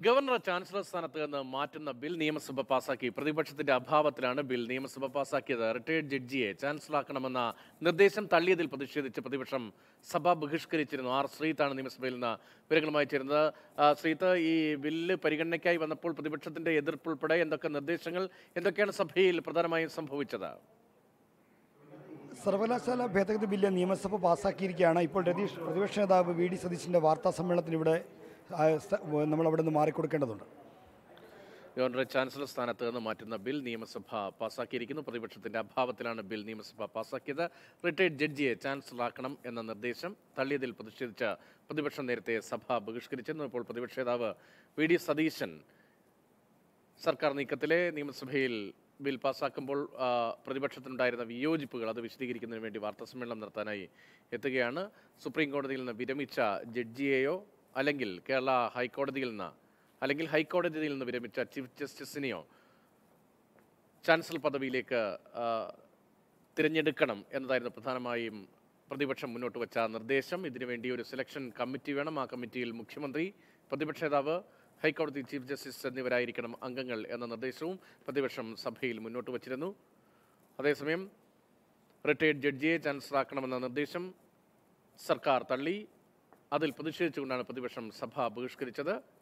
governor chancellor സ്ഥാനത്ത് നിന്ന് മാറ്റുന്ന ബിൽ നിയമസഭ പാസാക്കി പ്രതിപക്ഷത്തിന്റെ അഭാവത്തിലാണ് ബിൽ നിയമസഭ പാസാക്കിയത് റിട്ടയർഡ് ജഡ്ജിയെ ചാൻസലറാക്കണമെന്ന നിർദ്ദേശം തള്ളിയതിൽ പ്രതിഷേധിച്ച് പ്രതിപക്ഷം സഭ ബഹിഷ്കരിച്ചിരുന്നു ആർ ശ്രീത്താണ് നിയമസഭയിൽ നിന്ന് വിവരങ്ങളുമായി ചേരുന്നത് ആ, ശ്രീത്ത് ഈ ബില്ല് പരിഗണനയ്ക്കായി വന്നപ്പോൾ പ്രതിപക്ഷത്തിന്റെ എതിർപ്പ് ഉൾപ്പെടെ എന്തൊക്കെ നിർദ്ദേശങ്ങൾ എന്തൊക്കെയാണ് സഭയിൽ പ്രധാനമായും സംഭവിച്ചത് സർവകലാശാല ഭേദഗതി ബില്ല് നിയമസഭ പാസ്സാക്കിയിരിക്കുകയാണ് ഇപ്പോൾ രതീഷ് പ്രതിപക്ഷ നേതാവ് വി ഡി സതീശിൻ്റെ വാർത്താ സമ്മേളനത്തിൽ ഇവിടെ ആ, സ- നമ്മൾ അവിടെ നിന്ന് മാറിക്കൊടുക്കേണ്ടതുണ്ട് ഗവർണറെ ചാൻസലർ സ്ഥാനത്ത് നിന്ന് മാറ്റുന്ന ബിൽ നിയമസഭ പാസാക്കിയിരിക്കുന്നു പ്രതിപക്ഷത്തിന്റെ അഭാവത്തിലാണ് ബിൽ നിയമസഭ പാസാക്കിയത് റിട്ടയർഡ് ജഡ്ജിയെ ചാൻസലറാക്കണം എന്ന നിർദ്ദേശം തള്ളിയതിൽ പ്രതിഷേധിച്ച പ്രതിപക്ഷം നേരത്തെ സഭ ബഹിഷ്കരിച്ചിരുന്നു ഇപ്പോൾ പ്രതിപക്ഷ നേതാവ് വി ഡി സതീശൻ സർക്കാർ നീക്കത്തിലെ നിയമസഭയിൽ ബിൽ പാസ്സാക്കുമ്പോൾ ആ, പ്രതിപക്ഷത്തിനുണ്ടായിരുന്ന വിയോജിപ്പുകൾ അത് വിശദീകരിക്കുന്നതിന് വേണ്ടി വാർത്താസമ്മേളനം നടത്താനായി എത്തുകയാണ് സുപ്രീം കോടതിയിൽ നിന്ന് വിരമിച്ച ജഡ്ജിയെയോ അല്ലെങ്കിൽ കേരള ഹൈക്കോടതിയിൽ നിന്ന് അല്ലെങ്കിൽ ഹൈക്കോടതിയിൽ നിന്ന് വിരമിച്ച ചീഫ് ജസ്റ്റിസിനെയോ ചാൻസലർ പദവിയിലേക്ക് ആ, തിരഞ്ഞെടുക്കണം എന്നതായിരുന്നു പ്രധാനമായും പ്രതിപക്ഷം മുന്നോട്ട് വച്ച നിർദ്ദേശം ഇതിനുവേണ്ടി ഒരു സെലക്ഷൻ കമ്മിറ്റി വേണം ആ കമ്മിറ്റിയിൽ മുഖ്യമന്ത്രി പ്രതിപക്ഷ നേതാവ് ഹൈക്കോടതി ചീഫ് ജസ്റ്റിസ് എന്നിവരായിരിക്കണം അംഗങ്ങൾ എന്ന നിർദ്ദേശവും പ്രതിപക്ഷം സഭയിൽ മുന്നോട്ട് വച്ചിരുന്നു അതേസമയം റിട്ടയർഡ് ജഡ്ജിയെ ചാൻസലറാക്കണമെന്ന നിർദ്ദേശം സർക്കാർ തള്ളി അതിൽ പ്രതിഷേധിച്ചുകൊണ്ടാണ് പ്രതിപക്ഷം സഭ ബഹിഷ്കരിച്ചത്